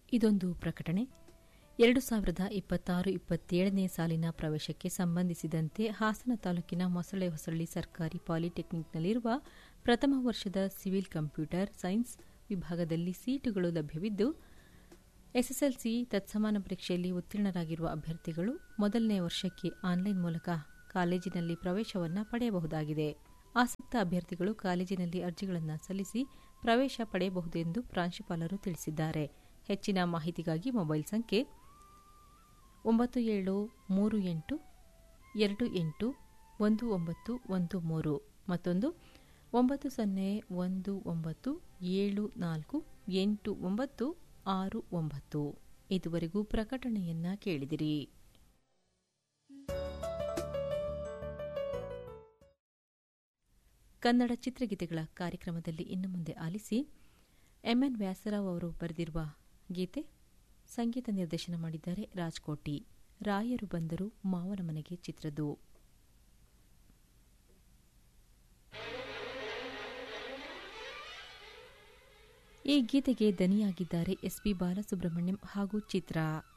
ಇದೊಂದು ಪ್ರಕಟಣೆ ಎರಡು ಸಾವಿರದ ಇಪ್ಪತ್ತಾರು ಇಪ್ಪತ್ತೇಳನೇ ಸಾಲಿನ ಪ್ರವೇಶಕ್ಕೆ ಸಂಬಂಧಿಸಿದಂತೆ ಹಾಸನ ತಾಲೂಕಿನ ಮೊಸಳೆ ಹೊಸಳ್ಳಿ ಸರ್ಕಾರಿ ಪಾಲಿಟೆಕ್ನಿಕ್ನಲ್ಲಿರುವ ಪ್ರಥಮ ವರ್ಷದ ಸಿವಿಲ್ ಕಂಪ್ಯೂಟರ್ ಸೈನ್ಸ್ ವಿಭಾಗದಲ್ಲಿ ಸೀಟುಗಳು ಲಭ್ಯವಿದ್ದು ಎಸ್ಎಸ್ಎಲ್ಸಿ ತತ್ಸಮಾನ ಪರೀಕ್ಷೆಯಲ್ಲಿ ಉತ್ತೀರ್ಣರಾಗಿರುವ ಅಭ್ಯರ್ಥಿಗಳು ಮೊದಲನೇ ವರ್ಷಕ್ಕೆ ಆನ್ಲೈನ್ ಮೂಲಕ ಕಾಲೇಜಿನಲ್ಲಿ ಪ್ರವೇಶವನ್ನು ಪಡೆಯಬಹುದಾಗಿದೆ ಆಸಕ್ತ ಅಭ್ಯರ್ಥಿಗಳು ಕಾಲೇಜಿನಲ್ಲಿ ಅರ್ಜಿಗಳನ್ನು ಸಲ್ಲಿಸಿ ಪ್ರವೇಶ ಪಡೆಯಬಹುದೆಂದು ಪ್ರಾಂಶುಪಾಲರು ತಿಳಿಸಿದ್ದಾರೆ ಹೆಚ್ಚಿನ ಮಾಹಿತಿಗಾಗಿ ಮೊಬೈಲ್ ಸಂಖ್ಯೆ ಒಂಬತ್ತು ಏಳು ಮೂರು ಎಂಟು ಎರಡು ಎಂಟು ಒಂದು ಒಂಬತ್ತು ಒಂದು ಮೂರು ಮತ್ತೊಂದು ಒಂಬತ್ತು ಸೊನ್ನೆ ಒಂದು ಒಂಬತ್ತು ಏಳು ನಾಲ್ಕು ಎಂಟು ಒಂಬತ್ತು ಆರು ಒಂಬತ್ತು ಇದುವರೆಗೂ ಪ್ರಕಟಣೆಯನ್ನ ಕೇಳಿದಿರಿ ಕನ್ನಡ ಚಿತ್ರಗೀತೆಗಳ ಕಾರ್ಯಕ್ರಮದಲ್ಲಿ ಇನ್ನು ಮುಂದೆ ಆಲಿಸಿ ಎಂಎನ್ ವ್ಯಾಸರಾವ್ ಅವರು ಬರೆದಿರುವ ಗೀತೆ ಸಂಗೀತ ನಿರ್ದೇಶನ ಮಾಡಿದ್ದಾರೆ ರಾಜ್ಕೋಟಿ ರಾಯರು ಬಂದರು ಮಾವನ ಮನೆಗೆ ಚಿತ್ರದ್ದು ಈ ಗೀತೆಗೆ ದನಿಯಾಗಿದ್ದಾರೆ ಎಸ್ಪಿ ಬಾಲಸುಬ್ರಹ್ಮಣ್ಯಂ ಹಾಗೂ ಚಿತ್ರ